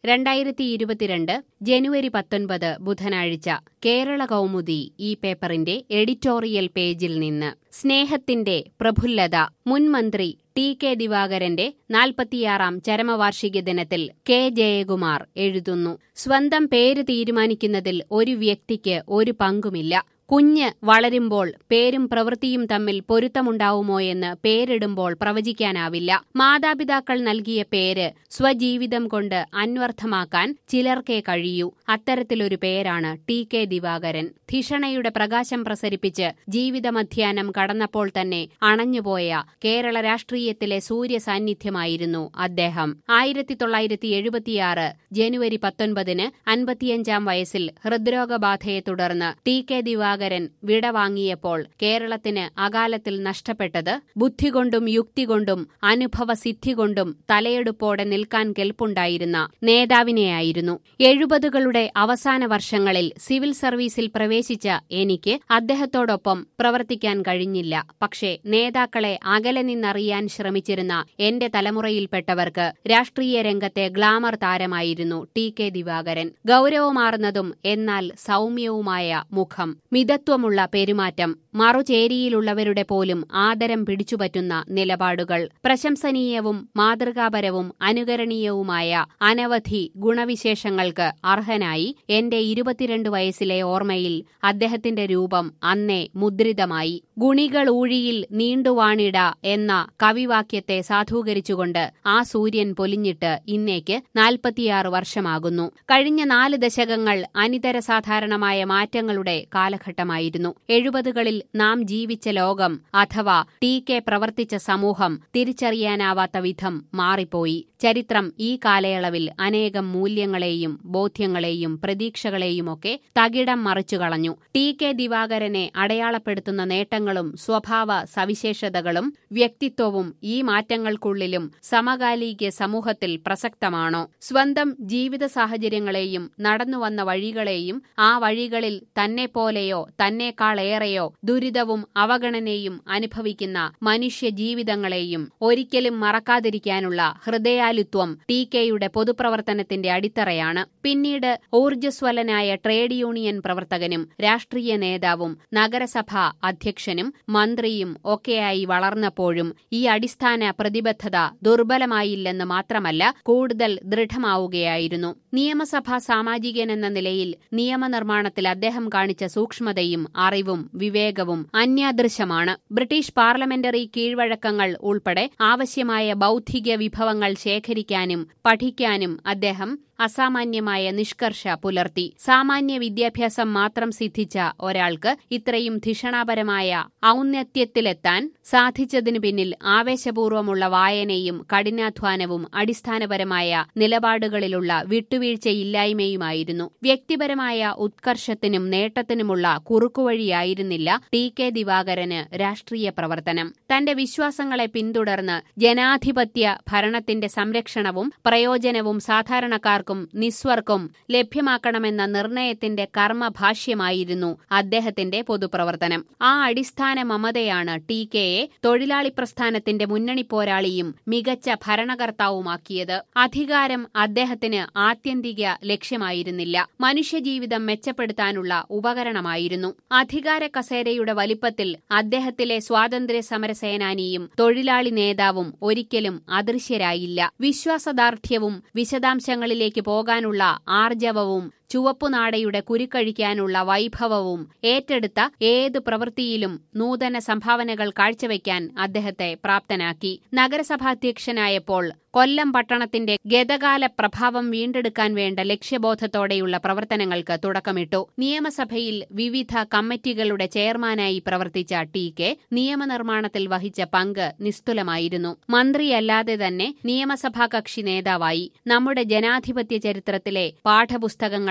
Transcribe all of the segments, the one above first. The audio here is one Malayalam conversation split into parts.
രണ്ടായിരത്തി ഇരുപത്തിരണ്ട് ജനുവരി പത്തൊൻപത് ബുധനാഴ്ച കേരള കൗമുദി ഈ പേപ്പറിന്റെ എഡിറ്റോറിയൽ പേജിൽ നിന്ന് സ്നേഹത്തിന്റെ പ്രഫുല്ലത മുൻമന്ത്രി ടി കെ ദിവാകരന്റെ നാൽപ്പത്തിയാറാം ചരമവാർഷിക ദിനത്തിൽ കെ ജയകുമാർ എഴുതുന്നു സ്വന്തം പേര് തീരുമാനിക്കുന്നതിൽ ഒരു വ്യക്തിക്ക് ഒരു പങ്കുമില്ല കുഞ്ഞ് വളരുമ്പോൾ പേരും പ്രവൃത്തിയും തമ്മിൽ പൊരുത്തമുണ്ടാവുമോ എന്ന് പേരിടുമ്പോൾ പ്രവചിക്കാനാവില്ല മാതാപിതാക്കൾ നൽകിയ പേര് സ്വജീവിതം കൊണ്ട് അന്വർത്ഥമാക്കാൻ ചിലർക്കേ കഴിയൂ അത്തരത്തിലൊരു പേരാണ് ടി കെ ദിവാകരൻ ധിഷണയുടെ പ്രകാശം പ്രസരിപ്പിച്ച് ജീവിതമധ്യാനം കടന്നപ്പോൾ തന്നെ അണഞ്ഞുപോയ കേരള രാഷ്ട്രീയത്തിലെ സൂര്യ സാന്നിധ്യമായിരുന്നു അദ്ദേഹം ആയിരത്തി തൊള്ളായിരത്തി എഴുപത്തിയാറ് ജനുവരി പത്തൊൻപതിന് അൻപത്തിയഞ്ചാം വയസ്സിൽ ഹൃദ്രോഗബാധയെ തുടർന്ന് ടി കെ ദിവാകരൻ ദിവാകരൻ വിടവാങ്ങിയപ്പോൾ കേരളത്തിന് അകാലത്തിൽ നഷ്ടപ്പെട്ടത് ബുദ്ധികൊണ്ടും യുക്തികൊണ്ടും അനുഭവസിദ്ധി കൊണ്ടും തലയെടുപ്പോടെ നിൽക്കാൻ കെൽപ്പുണ്ടായിരുന്ന നേതാവിനെയായിരുന്നു എഴുപതുകളുടെ അവസാന വർഷങ്ങളിൽ സിവിൽ സർവീസിൽ പ്രവേശിച്ച എനിക്ക് അദ്ദേഹത്തോടൊപ്പം പ്രവർത്തിക്കാൻ കഴിഞ്ഞില്ല പക്ഷേ നേതാക്കളെ അകലെ നിന്നറിയാൻ ശ്രമിച്ചിരുന്ന എന്റെ തലമുറയിൽപ്പെട്ടവർക്ക് രാഷ്ട്രീയ രംഗത്തെ ഗ്ലാമർ താരമായിരുന്നു ടി കെ ദിവാകരൻ ഗൌരവമാർന്നതും എന്നാൽ സൗമ്യവുമായ മുഖം മിതത്വമുള്ള പെരുമാറ്റം മറുചേരിയിലുള്ളവരുടെ പോലും ആദരം പിടിച്ചുപറ്റുന്ന നിലപാടുകൾ പ്രശംസനീയവും മാതൃകാപരവും അനുകരണീയവുമായ അനവധി ഗുണവിശേഷങ്ങൾക്ക് അർഹനായി എന്റെ ഇരുപത്തിരണ്ട് വയസ്സിലെ ഓർമ്മയിൽ അദ്ദേഹത്തിന്റെ രൂപം അന്നേ മുദ്രിതമായി ഗുണികൾ ഊഴിയിൽ നീണ്ടുവാണിട എന്ന കവിവാക്യത്തെ സാധൂകരിച്ചുകൊണ്ട് ആ സൂര്യൻ പൊലിഞ്ഞിട്ട് ഇന്നേക്ക് നാൽപ്പത്തിയാറ് വർഷമാകുന്നു കഴിഞ്ഞ നാല് ദശകങ്ങൾ അനിതര സാധാരണമായ മാറ്റങ്ങളുടെ കാലഘട്ടമായിരുന്നു എഴുപതുകളിൽ നാം ജീവിച്ച ലോകം അഥവാ ടി കെ പ്രവർത്തിച്ച സമൂഹം തിരിച്ചറിയാനാവാത്ത വിധം മാറിപ്പോയി ചരിത്രം ഈ കാലയളവിൽ അനേകം മൂല്യങ്ങളെയും ബോധ്യങ്ങളെയും പ്രതീക്ഷകളെയുമൊക്കെ തകിടം മറിച്ചു കളഞ്ഞു ടി കെ ദിവാകരനെ അടയാളപ്പെടുത്തുന്ന നേട്ടങ്ങളും സ്വഭാവ സവിശേഷതകളും വ്യക്തിത്വവും ഈ മാറ്റങ്ങൾക്കുള്ളിലും സമകാലിക സമൂഹത്തിൽ പ്രസക്തമാണോ സ്വന്തം ജീവിത സാഹചര്യങ്ങളെയും നടന്നുവന്ന വഴികളെയും ആ വഴികളിൽ തന്നെ പോലെയോ തന്നേക്കാളേറെയോ ദുരിതവും അവഗണനയും അനുഭവിക്കുന്ന മനുഷ്യ ജീവിതങ്ങളെയും ഒരിക്കലും മറക്കാതിരിക്കാനുള്ള ഹൃദയാലുത്വം ടി കെയുടെ പൊതുപ്രവർത്തനത്തിന്റെ അടിത്തറയാണ് പിന്നീട് ഊർജ്ജസ്വലനായ ട്രേഡ് യൂണിയൻ പ്രവർത്തകനും രാഷ്ട്രീയ നേതാവും നഗരസഭാ അധ്യക്ഷനും മന്ത്രിയും ഒക്കെയായി വളർന്നപ്പോഴും ഈ അടിസ്ഥാന പ്രതിബദ്ധത ദുർബലമായില്ലെന്ന് മാത്രമല്ല കൂടുതൽ ദൃഢമാവുകയായിരുന്നു നിയമസഭാ സാമാജികനെന്ന നിലയിൽ നിയമനിർമ്മാണത്തിൽ അദ്ദേഹം കാണിച്ച സൂക്ഷ്മതയും അറിവും വിവേകവും അന്യാദൃശമാണ് ബ്രിട്ടീഷ് പാർലമെന്ററി കീഴ്വഴക്കങ്ങൾ ഉൾപ്പെടെ ആവശ്യമായ ബൌദ്ധിക വിഭവങ്ങൾ ശേഖരിക്കാനും പഠിക്കാനും അദ്ദേഹം അസാമാന്യമായ നിഷ്കർഷ പുലർത്തി സാമാന്യ വിദ്യാഭ്യാസം മാത്രം സിദ്ധിച്ച ഒരാൾക്ക് ഇത്രയും ധിഷണാപരമായ ഔന്നത്യത്തിലെത്താൻ സാധിച്ചതിനു പിന്നിൽ ആവേശപൂർവമുള്ള വായനയും കഠിനാധ്വാനവും അടിസ്ഥാനപരമായ നിലപാടുകളിലുള്ള വിട്ടുവീഴ്ചയില്ലായ്മയുമായിരുന്നു വ്യക്തിപരമായ ഉത്കർഷത്തിനും നേട്ടത്തിനുമുള്ള കുറുക്കുവഴിയായിരുന്നില്ല ടി കെ ദിവാകരന് രാഷ്ട്രീയ പ്രവർത്തനം തന്റെ വിശ്വാസങ്ങളെ പിന്തുടർന്ന് ജനാധിപത്യ ഭരണത്തിന്റെ സംരക്ഷണവും പ്രയോജനവും സാധാരണക്കാർ ക്കും നിസ്വർക്കും ലഭ്യമാക്കണമെന്ന നിർണയത്തിന്റെ കർമ്മഭാഷ്യമായിരുന്നു അദ്ദേഹത്തിന്റെ പൊതുപ്രവർത്തനം ആ അടിസ്ഥാന മമതയാണ് ടി കെയെ തൊഴിലാളി പ്രസ്ഥാനത്തിന്റെ മുന്നണി പോരാളിയും മികച്ച ഭരണകർത്താവുമാക്കിയത് അധികാരം അദ്ദേഹത്തിന് ആത്യന്തിക ലക്ഷ്യമായിരുന്നില്ല മനുഷ്യജീവിതം മെച്ചപ്പെടുത്താനുള്ള ഉപകരണമായിരുന്നു അധികാര കസേരയുടെ വലിപ്പത്തിൽ അദ്ദേഹത്തിലെ സ്വാതന്ത്ര്യ സമര സേനാനിയും തൊഴിലാളി നേതാവും ഒരിക്കലും അദൃശ്യരായില്ല വിശ്വാസദാർഢ്യവും വിശദാംശങ്ങളിലേക്ക് പോകാനുള്ള ആർജവവും ചുവപ്പുനാടയുടെ കുരുക്കഴിക്കാനുള്ള വൈഭവവും ഏറ്റെടുത്ത ഏത് പ്രവൃത്തിയിലും നൂതന സംഭാവനകൾ കാഴ്ചവെക്കാൻ അദ്ദേഹത്തെ പ്രാപ്തനാക്കി നഗരസഭാധ്യക്ഷനായപ്പോൾ കൊല്ലം പട്ടണത്തിന്റെ ഗതകാല പ്രഭാവം വീണ്ടെടുക്കാൻ വേണ്ട ലക്ഷ്യബോധത്തോടെയുള്ള പ്രവർത്തനങ്ങൾക്ക് തുടക്കമിട്ടു നിയമസഭയിൽ വിവിധ കമ്മിറ്റികളുടെ ചെയർമാനായി പ്രവർത്തിച്ച ടി കെ നിയമനിർമ്മാണത്തിൽ വഹിച്ച പങ്ക് നിസ്തുലമായിരുന്നു മന്ത്രിയല്ലാതെ തന്നെ നിയമസഭാ കക്ഷി നേതാവായി നമ്മുടെ ജനാധിപത്യ ചരിത്രത്തിലെ പാഠപുസ്തകങ്ങൾ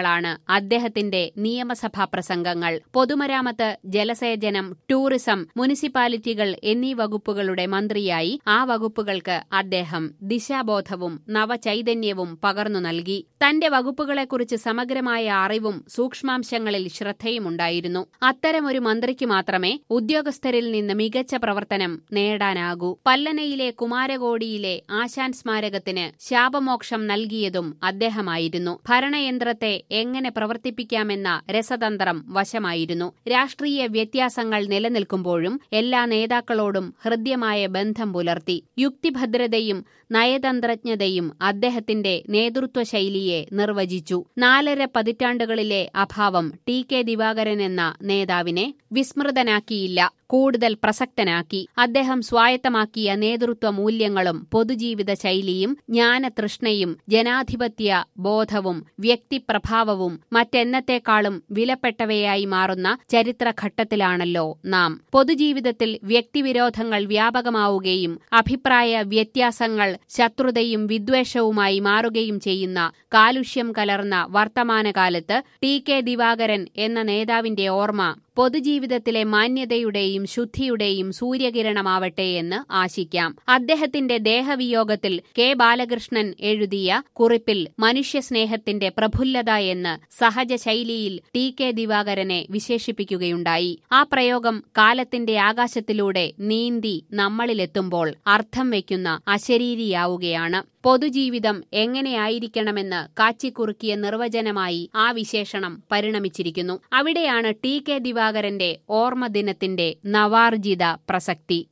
പ്രസംഗങ്ങളാണ് അദ്ദേഹത്തിന്റെ നിയമസഭാ പ്രസംഗങ്ങൾ പൊതുമരാമത്ത് ജലസേചനം ടൂറിസം മുനിസിപ്പാലിറ്റികൾ എന്നീ വകുപ്പുകളുടെ മന്ത്രിയായി ആ വകുപ്പുകൾക്ക് അദ്ദേഹം ദിശാബോധവും നവചൈതന്യവും പകർന്നു നൽകി തന്റെ വകുപ്പുകളെക്കുറിച്ച് സമഗ്രമായ അറിവും സൂക്ഷ്മാംശങ്ങളിൽ ശ്രദ്ധയുമുണ്ടായിരുന്നു അത്തരമൊരു മന്ത്രിക്ക് മാത്രമേ ഉദ്യോഗസ്ഥരിൽ നിന്ന് മികച്ച പ്രവർത്തനം നേടാനാകൂ പല്ലനയിലെ കുമാരകോടിയിലെ ആശാൻ സ്മാരകത്തിന് ശാപമോക്ഷം നൽകിയതും അദ്ദേഹമായിരുന്നു ഭരണയന്ത്രത്തെ എങ്ങനെ പ്രവർത്തിപ്പിക്കാമെന്ന രസതന്ത്രം വശമായിരുന്നു രാഷ്ട്രീയ വ്യത്യാസങ്ങൾ നിലനിൽക്കുമ്പോഴും എല്ലാ നേതാക്കളോടും ഹൃദ്യമായ ബന്ധം പുലർത്തി യുക്തിഭദ്രതയും നയതന്ത്രജ്ഞതയും അദ്ദേഹത്തിന്റെ നേതൃത്വ ശൈലിയെ നിർവചിച്ചു നാലര പതിറ്റാണ്ടുകളിലെ അഭാവം ടി കെ ദിവാകരൻ എന്ന നേതാവിനെ വിസ്മൃതനാക്കിയില്ല കൂടുതൽ പ്രസക്തനാക്കി അദ്ദേഹം സ്വായത്തമാക്കിയ നേതൃത്വ മൂല്യങ്ങളും പൊതുജീവിത ശൈലിയും ജ്ഞാനതൃഷ്ണയും ജനാധിപത്യ ബോധവും വ്യക്തിപ്രഭാവവും മറ്റെന്നത്തെക്കാളും വിലപ്പെട്ടവയായി മാറുന്ന ചരിത്രഘട്ടത്തിലാണല്ലോ നാം പൊതുജീവിതത്തിൽ വ്യക്തിവിരോധങ്ങൾ വ്യാപകമാവുകയും അഭിപ്രായ വ്യത്യാസങ്ങൾ ശത്രുതയും വിദ്വേഷവുമായി മാറുകയും ചെയ്യുന്ന കാലുഷ്യം കലർന്ന വർത്തമാനകാലത്ത് ടി കെ ദിവാകരൻ എന്ന നേതാവിന്റെ ഓർമ്മ പൊതുജീവിതത്തിലെ മാന്യതയുടെയും ശുദ്ധിയുടെയും സൂര്യകിരണമാവട്ടെ എന്ന് ആശിക്കാം അദ്ദേഹത്തിന്റെ ദേഹവിയോഗത്തിൽ കെ ബാലകൃഷ്ണൻ എഴുതിയ കുറിപ്പിൽ മനുഷ്യസ്നേഹത്തിന്റെ പ്രഫുല്ലത എന്ന് സഹജ ശൈലിയിൽ ടി കെ ദിവാകരനെ വിശേഷിപ്പിക്കുകയുണ്ടായി ആ പ്രയോഗം കാലത്തിന്റെ ആകാശത്തിലൂടെ നീന്തി നമ്മളിലെത്തുമ്പോൾ അർത്ഥം വയ്ക്കുന്ന അശരീരിയാവുകയാണ് പൊതുജീവിതം എങ്ങനെയായിരിക്കണമെന്ന് കാച്ചിക്കുറുക്കിയ നിർവചനമായി ആ വിശേഷണം പരിണമിച്ചിരിക്കുന്നു അവിടെയാണ് ടി കെ ദിവാകരന്റെ ഓർമ്മദിനത്തിന്റെ നവാർജിത പ്രസക്തി